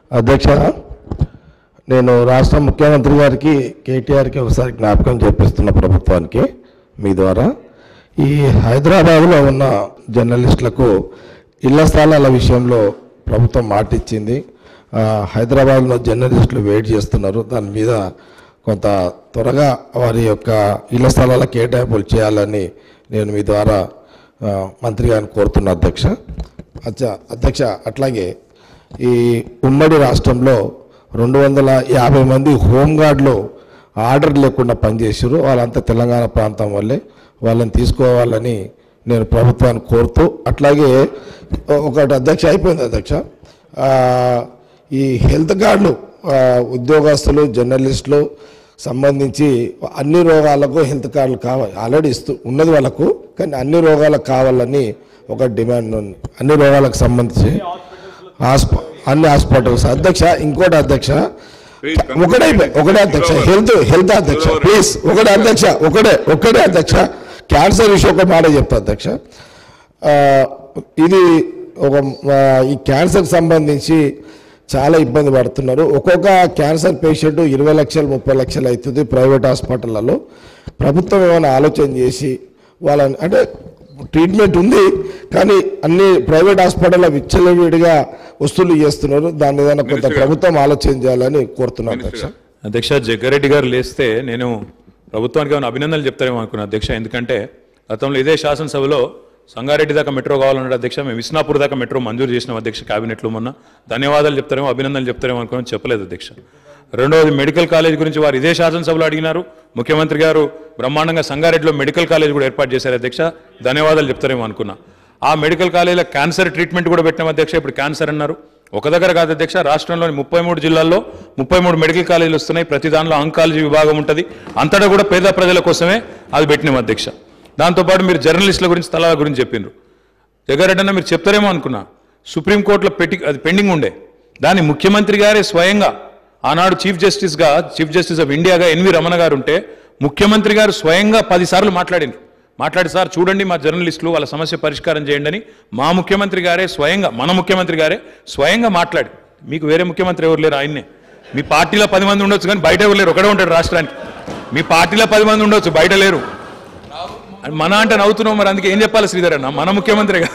అధ్యక్ష నేను రాష్ట్ర ముఖ్యమంత్రి గారికి కేటీఆర్కి ఒకసారి జ్ఞాపకం చేపిస్తున్న ప్రభుత్వానికి మీ ద్వారా ఈ హైదరాబాద్లో ఉన్న జర్నలిస్టులకు ఇళ్ల స్థలాల విషయంలో ప్రభుత్వం మాట ఇచ్చింది ఆ, హైదరాబాద్లో జర్నలిస్టులు వెయిట్ చేస్తున్నారు దాని మీద కొంత త్వరగా వారి యొక్క ఇళ్ల స్థలాల కేటాయింపులు చేయాలని నేను మీ ద్వారా ఆ, మంత్రి గారిని కోరుతున్నా అధ్యక్ష అచ్చా అధ్యక్ష అట్లాగే ఈ ఉమ్మడి రాష్ట్రంలో రెండు వందల యాభై మంది హోంగార్డులు ఆర్డర్ లేకుండా పనిచేసారు వాళ్ళంతా తెలంగాణ ప్రాంతం వల్లే వాళ్ళని తీసుకోవాలని నేను ప్రభుత్వాన్ని కోరుతూ అట్లాగే ఒకటి అధ్యక్ష అయిపోయింది అధ్యక్ష ఆ, ఈ హెల్త్ కార్డులు ఆ, ఉద్యోగస్తులు జర్నలిస్టులు సంబంధించి అన్ని రోగాలకు హెల్త్ కార్డులు కావాలి ఆల్రెడీ ఇస్తూ ఉన్నది వాళ్ళకు కానీ అన్ని రోగాలకు కావాలని ఒక డిమాండ్ ఉంది అన్ని రోగాలకు సంబంధించి హాస్ప అన్ని హాస్పిటల్స్ అధ్యక్ష ఇంకోటి అధ్యక్ష ఒకటే ఒకటే అధ్యక్ష హెల్త్ హెల్త్ అధ్యక్ష ప్లీజ్ ఒకటే అధ్యక్ష ఒకటే ఒకటే అధ్యక్ష క్యాన్సర్ విషయం ఒక మాట చెప్తా అధ్యక్ష ఆ, ఇది ఒక ఆ, ఈ క్యాన్సర్ సంబంధించి చాలా ఇబ్బంది పడుతున్నారు ఒక్కొక్క క్యాన్సర్ పేషెంట్ ఇరవై లక్షలు ముప్పై లక్షలు అవుతుంది ప్రైవేట్ హాస్పిటళ్లలో ప్రభుత్వం ఏమైనా ఆలోచన చేసి వాళ్ళని అంటే ట్రీట్మెంట్ ఉంది కానీ అన్ని ప్రైవేట్ హాస్పిటల్లో విచ్చలవిడిగా వసూలు చేస్తున్నారు దాని ఏదైనా కొంత ప్రభుత్వం ఆలోచన చేయాలని కోరుతున్నాను అధ్యక్ష అధ్యక్ష జగ్గారెడ్డి గారు లేస్తే నేను ప్రభుత్వానికి ఏమైనా అభినందనలు చెప్తారేమో అనుకున్నా అధ్యక్ష ఎందుకంటే గతంలో ఇదే శాసనసభలో సంగారెడ్డి దాకా మెట్రో కావాలన్నాడు అధ్యక్ష మేము విస్నాపూర్ దాకా మెట్రో మంజూరు చేసినాం అధ్యక్ష క్యాబినెట్లో మొన్న ధన్యవాదాలు చెప్తారేమో అభినందనలు చెప్తారేమో అనుకుని చెప్పలేదు అధ్యక్ష రెండవది మెడికల్ కాలేజ్ గురించి వారు ఇదే శాసనసభలో అడిగినారు ముఖ్యమంత్రి గారు బ్రహ్మాండంగా సంగారెడ్డిలో మెడికల్ కాలేజ్ కూడా ఏర్పాటు చేశారు అధ్యక్ష ధన్యవాదాలు చెప్తారేమో అనుకున్నా ఆ మెడికల్ కాలేజీలో క్యాన్సర్ ట్రీట్మెంట్ కూడా పెట్టినాం అధ్యక్ష ఇప్పుడు క్యాన్సర్ అన్నారు ఒక దగ్గర కాదు అధ్యక్ష రాష్ట్రంలోని ముప్పై మూడు జిల్లాల్లో ముప్పై మూడు మెడికల్ కాలేజీలు వస్తున్నాయి ప్రతి దానిలో అంకాలజీ విభాగం ఉంటుంది అంతటా కూడా పేద ప్రజల కోసమే అది పెట్టినాం అధ్యక్ష దాంతోపాటు మీరు జర్నలిస్టుల గురించి స్థలాల గురించి చెప్పిండ్రు జగ్గారెడ్డి అన్న మీరు చెప్తారేమో అనుకున్నా సుప్రీంకోర్టులో పెట్టి అది పెండింగ్ ఉండే దాన్ని ముఖ్యమంత్రి గారే స్వయంగా ఆనాడు చీఫ్ జస్టిస్గా చీఫ్ జస్టిస్ ఆఫ్ ఇండియాగా ఎన్వి రమణ గారు ఉంటే ముఖ్యమంత్రి గారు స్వయంగా పదిసార్లు మాట్లాడిండ్రు మాట్లాడి సార్ చూడండి మా జర్నలిస్టులు వాళ్ళ సమస్య పరిష్కారం చేయండి అని మా ముఖ్యమంత్రి గారే స్వయంగా మన ముఖ్యమంత్రి గారే స్వయంగా మాట్లాడి మీకు వేరే ముఖ్యమంత్రి ఎవరు లేరు ఆయన్నే మీ పార్టీలో పది మంది ఉండొచ్చు కానీ బయట ఎవరు లేరు ఒకడే ఉంటాడు రాష్ట్రానికి మీ పార్టీలో పది మంది ఉండొచ్చు బయట లేరు మన అంటే నవ్వుతున్నాం మరి అందుకే ఏం చెప్పాలి శ్రీధర్ అన్న మన ముఖ్యమంత్రిగా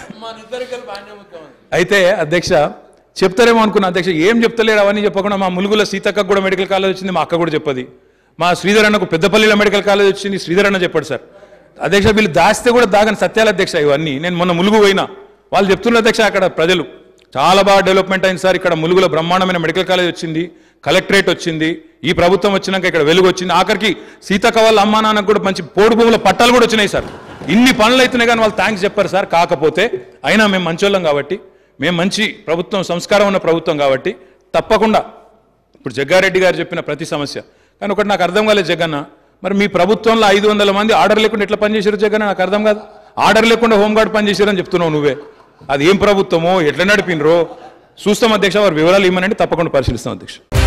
అయితే అధ్యక్ష చెప్తారేమో అనుకున్నా అధ్యక్ష ఏం చెప్తలేరు అవన్నీ చెప్పకుండా మా ములుగుల సీతక్క కూడా మెడికల్ కాలేజ్ వచ్చింది మా అక్క కూడా చెప్పది మా శ్రీధర్ అన్నకు పెద్దపల్లిలో మెడికల్ కాలేజ్ వచ్చింది శ్రీధర్ అన్న చెప్పాడు సార్ అధ్యక్ష వీళ్ళు దాస్తే కూడా దాగని సత్యాల అధ్యక్ష ఇవన్నీ నేను మొన్న ములుగు పోయినా వాళ్ళు చెప్తున్నారు అధ్యక్ష అక్కడ ప్రజలు చాలా బాగా డెవలప్మెంట్ అయింది సార్ ఇక్కడ ములుగులో బ్రహ్మాండమైన మెడికల్ కాలేజ్ వచ్చింది కలెక్టరేట్ వచ్చింది ఈ ప్రభుత్వం వచ్చినాక ఇక్కడ వెలుగు వచ్చింది ఆఖరికి సీతక్క వాళ్ళ అమ్మా నాన్నకు కూడా మంచి పోడు భూముల పట్టాలు కూడా వచ్చినాయి సార్ ఇన్ని పనులు అవుతున్నాయి కానీ వాళ్ళు థ్యాంక్స్ చెప్పారు సార్ కాకపోతే అయినా మేము మంచోళ్ళం కాబట్టి మేము మంచి ప్రభుత్వం సంస్కారం ఉన్న ప్రభుత్వం కాబట్టి తప్పకుండా ఇప్పుడు జగ్గారెడ్డి గారు చెప్పిన ప్రతి సమస్య కానీ ఒకటి నాకు అర్థం కాలేదు జగన్న మరి మీ ప్రభుత్వంలో ఐదు వందల మంది ఆర్డర్ లేకుండా ఎట్లా పనిచేశారు జగన్న నాకు అర్థం కాదు ఆర్డర్ లేకుండా హోంగార్డ్ పనిచేశారని చెప్తున్నావు నువ్వే అది ఏం ప్రభుత్వమో ఎట్లా నడిపినరో చూస్తాం అధ్యక్ష వారి వివరాలు ఇవ్వమంటే తప్పకుండా పరిశీలిస్తాం అధ్యక్ష